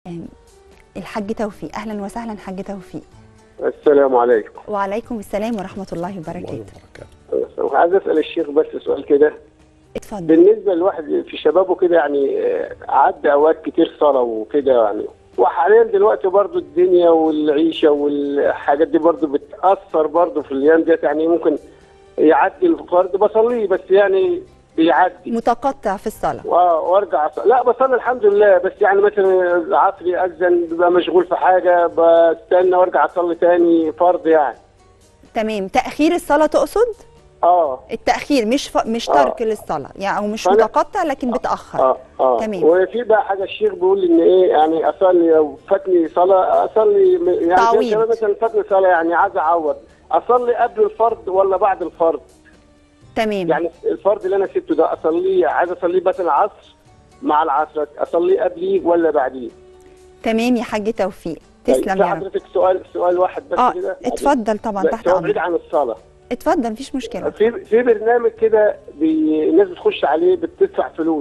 الحاج توفيق اهلا وسهلا حاج توفيق السلام عليكم وعليكم السلام ورحمه الله وبركاته عايز اسال الشيخ بس سؤال كده اتفضل بالنسبه لواحد في شبابه كده يعني آه، عدى اوقات كتير صلاه وكده يعني وحاليا دلوقتي برضو الدنيا والعيشه والحاجات دي برضو بتاثر برضو في الايام ديت يعني ممكن يعدي الفرد بصليه بس يعني بيعدي متقطع في الصلاه و- وارجع أصلي. لا بصلي الحمد لله بس يعني مثلا العصر يأذن ببقى مشغول في حاجه بستنى وارجع اصلي تاني فرض يعني تمام تاخير الصلاه تقصد اه التاخير مش ف... مش آه. ترك للصلاه يعني او مش فأنا- متقطع لكن بتاخر اه اه تمام. وفي بقى حاجه الشيخ بيقول ان ايه يعني اصلي لو فاتني صلاه اصلي م- يعني تعويض. زي كمان مثلا فاتني صلاه يعني عايز اعوض اصلي قبل الفرض ولا بعد الفرض تمام يعني الفرض اللي انا سبته ده اصليه عايز اصليه مثلا العصر مع العصر اصليه قبليه ولا بعديه تمام يا حاج توفيق طيب، تسلم في يا رب حضرتك سؤال سؤال واحد بس اه كده اتفضل طبعا بس تحت هو بعيد امرك عن الصلاه اتفضل مفيش مشكله في في برنامج كده بي... الناس بتخش عليه بتدفع فلوس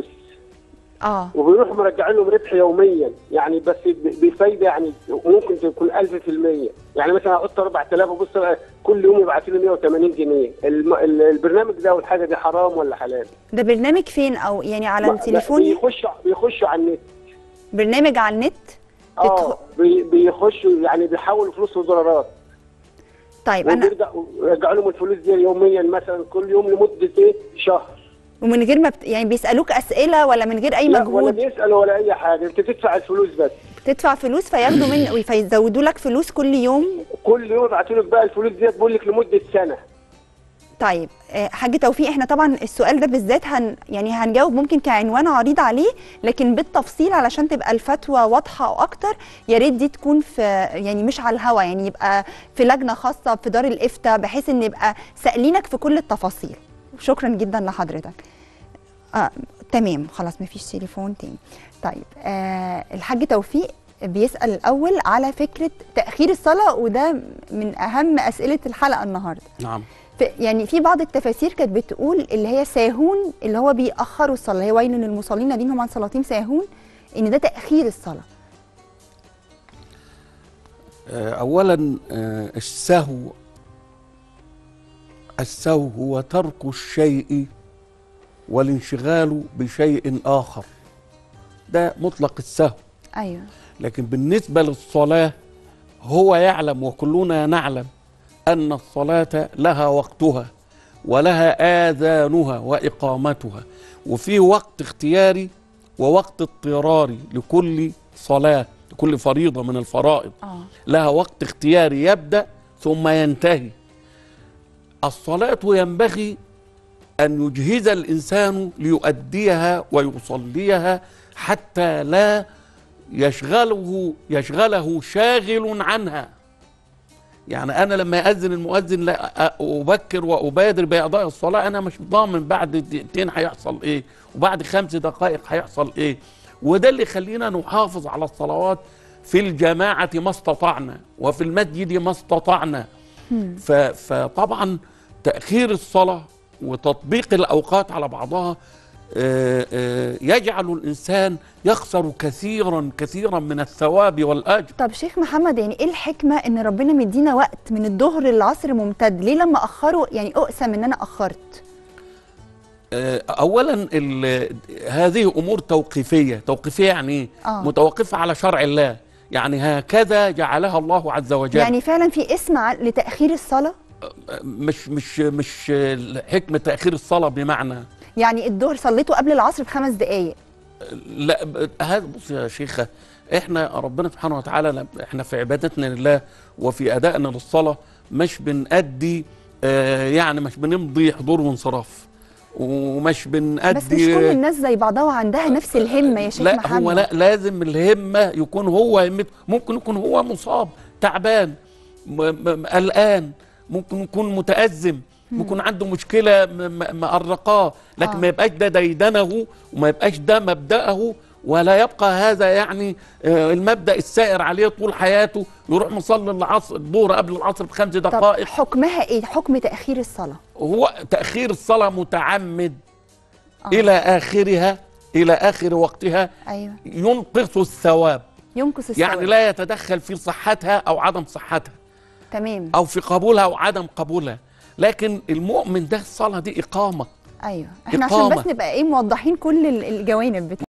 اه وبيروحوا مرجعين لهم ربح يوميا يعني بس ب- بفايده يعني ممكن تكون 1000% يعني مثلا احط 4000 وبص كل يوم يبعتوا لي 180 جنيه الم... ال- البرنامج ده والحاجه دي حرام ولا حلال؟ ده برنامج فين او يعني على ما- التليفون لا، بيخشوا بيخشوا على النت برنامج على النت اه بي... بيخشوا يعني بيحولوا فلوس لدولارات طيب انا وبيرجعوا يرجعوا لهم الفلوس دي يوميا مثلا كل يوم لمده ايه شهر ومن غير ما بت... يعني بيسالوك اسئله ولا من غير اي لا ولا مجهود بيسالوا ولا اي حاجه انت تدفع الفلوس بس تدفع فلوس فياخدوا من فيزودوا لك فلوس كل يوم كل يوم يبعتوا لك بقى الفلوس ديت بيقول لك لمده سنه طيب آه، حاج توفيق احنا طبعا السؤال ده بالذات هن يعني هنجاوب ممكن كعنوان عريض عليه لكن بالتفصيل علشان تبقى الفتوى واضحه واكتر يا ريت دي تكون في يعني مش على الهوا يعني يبقى في لجنه خاصه في دار الافتاء بحيث ان يبقى سائلينك في كل التفاصيل شكرا جدا لحضرتك آه تمام خلاص مفيش تليفون تاني طيب آه الحاج توفيق بيسأل الأول على فكرة تأخير الصلاة وده من أهم أسئلة الحلقة النهاردة نعم في يعني في بعض التفاسير كانت بتقول اللي هي ساهون اللي هو بيأخروا الصلاة اللي هي ويل للمصلين الذين هم عن صلاتهم ساهون إن ده تأخير الصلاة آه، اولا آه، السهو السهو هو ترك الشيء والانشغال بشيء اخر ده مطلق السهو أيوه لكن بالنسبه للصلاه هو يعلم وكلنا نعلم ان الصلاه لها وقتها ولها اذانها واقامتها وفي وقت اختياري ووقت اضطراري لكل صلاه لكل فريضه من الفرائض آه لها وقت اختياري يبدا ثم ينتهي الصلاه ينبغي ان يجهز الانسان ليؤديها ويصليها حتى لا يشغله يشغله شاغل عنها يعني انا لما ياذن المؤذن لا أ- ابكر وابادر باداء الصلاه انا مش ضامن بعد دقيقتين هيحصل ايه وبعد خمس دقائق هيحصل ايه وده اللي يخلينا نحافظ على الصلوات في الجماعه ما استطعنا وفي المسجد ما استطعنا ف- فطبعا تاخير الصلاه وتطبيق الاوقات على بعضها آه، آه، يجعل الانسان يخسر كثيرا كثيرا من الثواب والاجر طب شيخ محمد يعني إيه الحكمة إن ربنا مدينا وقت من الظهر للعصر ممتد ليه لما أخروا يعني أقسم إن أنا أخرت آه، اولا ال- هذه امور توقيفيه توقيفيه يعني ايه آه. متوقفه على شرع الله يعني هكذا جعلها الله عز وجل يعني فعلا في اسم ع- لتأخير الصلاة مش مش مش حكمه تاخير الصلاه بمعنى يعني الظهر صليته قبل العصر بخمس دقايق لا ب- هذا بص يا شيخه احنا ربنا سبحانه وتعالى لم- احنا في عبادتنا لله وفي ادائنا للصلاه مش بنأدي آه يعني مش بنمضي حضور وانصراف ومش بنأدي بس مش كل الناس زي بعضها وعندها نفس الهمة يا شيخ لا محمد هو لا لازم الهمه يكون هو همته ممكن يكون هو مصاب تعبان م- م- قلقان ممكن يكون متأزم ممكن عنده مشكله م- م- مقرقاه لكن آه. ما يبقاش ده ديدنه وما يبقاش ده مبدأه ولا يبقى هذا يعني آه، المبدأ السائر عليه طول حياته يروح مصلي العصر الظهر قبل العصر بخمس طب دقائق حكمها ايه حكم تأخير الصلاة هو تأخير الصلاة متعمد آه. إلى آخرها إلى آخر وقتها ايوه ينقص الثواب ينقص الثواب يعني لا يتدخل في صحتها او عدم صحتها تمام او في قبولها او عدم قبولها لكن المؤمن ده الصلاه دي اقامه ايوه احنا عشان إقامة. بس نبقى ايه موضحين كل ال- الجوانب بتاع